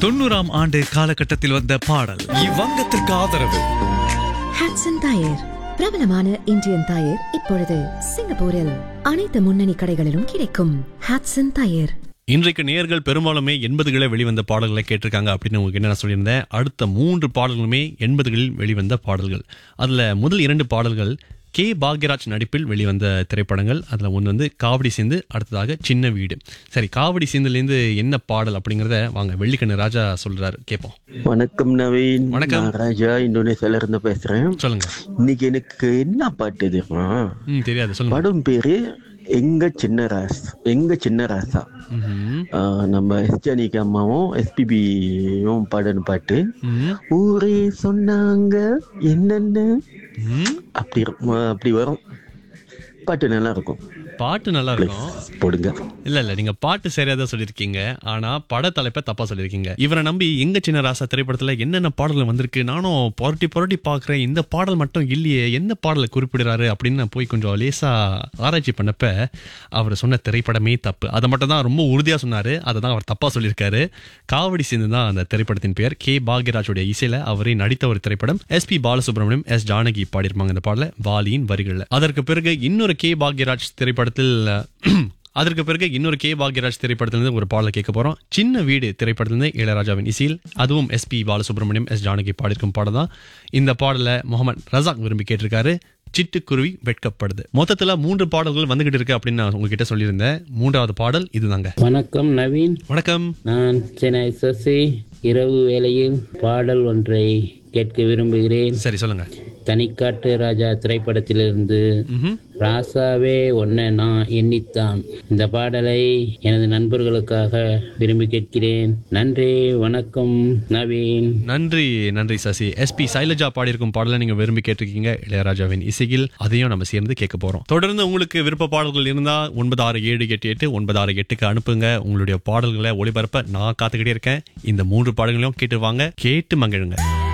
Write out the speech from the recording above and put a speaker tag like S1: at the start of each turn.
S1: தொண்ணூறாம் ஆண்டு காலகட்டத்தில் வந்த பாடல் இவ்வங்கத்திற்கு ஆதரவு
S2: ஹாட்சன் டயர் பிரபலமான இந்தியன் டயர் இப்பொழுது சிங்கப்பூரில் அனைத்து முன்னணி கடைகளிலும் கிடைக்கும் ஹாட்சன் டயர்
S3: இன்றைக்கு நேயர்கள் பெரும்பாலுமே எண்பதுகளில் வெளிவந்த பாடல்களை கேட்டிருக்காங்க அப்படின்னு உங்களுக்கு என்ன நான் சொல்லியிருந்தேன் அடுத்த மூன்று பாடல்களுமே எண்பதுகளில் வெளிவந்த பாடல்கள் அதில் முதல் இரண்டு பாடல்கள் கே பாக்யராஜ் நடிப்பில் வெளிவந்த திரைப்படங்கள் அதில் ஒன்று வந்து காவடி சேர்ந்து அடுத்ததாக சின்ன வீடு சரி காவடி சேர்ந்துலேருந்து என்ன பாடல் அப்படிங்கிறத வாங்க வெள்ளிக்கண்ணு ராஜா சொல்றாரு கேட்போம்
S4: வணக்கம் நவீன்
S3: வணக்கம்.
S4: நான் ராஜா இந்தோனேசியால இருந்து பேசுறேன்
S3: சொல்லுங்க
S4: இன்னைக்கு எனக்கு என்ன பாட்டு தெரியுமா
S3: ம் தெரியாது சொல்லுங்க
S4: படம் பேரு எங்க சின்ன ராஸ் எங்க சின்ன ராசா
S3: ம்ஹும்.
S4: ஆஹ் நம்ம எஸ்ஜானிக்கு அம்மாவும் எஸ்பிபியும் பாடின பாட்டு
S3: ம்.
S4: ஊரே சொன்னாங்க என்னென்ன
S3: ம்.
S4: அப்படி இருக்கும் அப்படி வரும் பாட்டு நல்லா இருக்கும்
S3: பாட்டு நல்லா இருக்கும்
S4: போடுங்க
S3: இல்ல இல்ல நீங்க பாட்டு சரியா தான் சொல்லியிருக்கீங்க ஆனா பட தலைப்பை தப்பா சொல்லியிருக்கீங்க இவரை நம்பி எங்க சின்ன ராசா திரைப்படத்துல என்னென்ன பாடல்கள் வந்திருக்கு நானும் புரட்டி புரட்டி பாக்குறேன் இந்த பாடல் மட்டும் இல்லையே எந்த பாடலை குறிப்பிடுறாரு அப்படின்னு நான் போய் கொஞ்சம் லேசா ஆராய்ச்சி பண்ணப்ப அவர் சொன்ன திரைப்படமே தப்பு அதை மட்டும் தான் ரொம்ப உறுதியா சொன்னாரு அதை தான் அவர் தப்பா சொல்லியிருக்காரு காவடி சேர்ந்து தான் அந்த திரைப்படத்தின் பெயர் கே பாக்யராஜுடைய இசையில அவரே நடித்த ஒரு திரைப்படம் S P Balasubrahmanyam S Janaki பாடியிருப்பாங்க இந்த பாடல வாலியின் வரிகள்ல அதற்கு பிறகு இன்னொரு கே பாக்யராஜ் திரைப்படத்தில் அதற்கு பிறகு இன்னொரு கே பாக்யராஜ் திரைப்படத்திலிருந்து ஒரு பாடலை கேட்க போறோம் சின்ன வீடு திரைப்படத்திலிருந்து இளையராஜாவின் இசையில் அதுவும் S P Balasubrahmanyam S Janaki பாடியிருக்கும் பாடல் தான் இந்த பாடலை முகமது ரசாக் விரும்பி கேட்டிருக்காரு சிட்டுக்குருவி வெட்கப்படுது மொத்தத்துல மூன்று பாடல்கள் வந்துகிட்டு இருக்கு அப்படின்னு நான் உங்ககிட்ட சொல்லியிருந்தேன் மூன்றாவது பாடல் இதுதாங்க
S5: வணக்கம் நவீன்
S3: வணக்கம்
S5: நான் சென்னை சசி இரவு வேளையில் பாடல் ஒன்றை கேட்க விரும்புகிறேன்
S3: சரி சொல்லுங்க
S5: தனிக்காட்டு ராஜா திரைப்படத்திலிருந்து
S3: ம்ஹும்.
S5: ராசாவே ஒன்ன நான் எண்ணித்தான் இந்த பாடலை எனது நண்பர்களுக்காக விரும்பி கேட்கிறேன் நன்றி வணக்கம் நவீன்
S3: நன்றி நன்றி சசி எஸ்பி சைலஜா பாடியிருக்கும் பாடலை நீங்க விரும்பி கேட்டிருக்கீங்க இளையராஜாவின் இசையில் அதையும் நம்ம சேர்ந்து கேட்க போறோம் தொடர்ந்து உங்களுக்கு விருப்ப பாடல்கள் இருந்தா ஒன்பது ஆறு ஏழு எட்டு எட்டு ஒன்பது ஆறு எட்டுக்கு அனுப்புங்க உங்களுடைய பாடல்களை ஒளிபரப்ப நான் காத்துக்கிட்டே இருக்கேன் இந்த மூன்று பாடல்களையும் கேட்டு வாங்க கேட்டு மகிழுங்க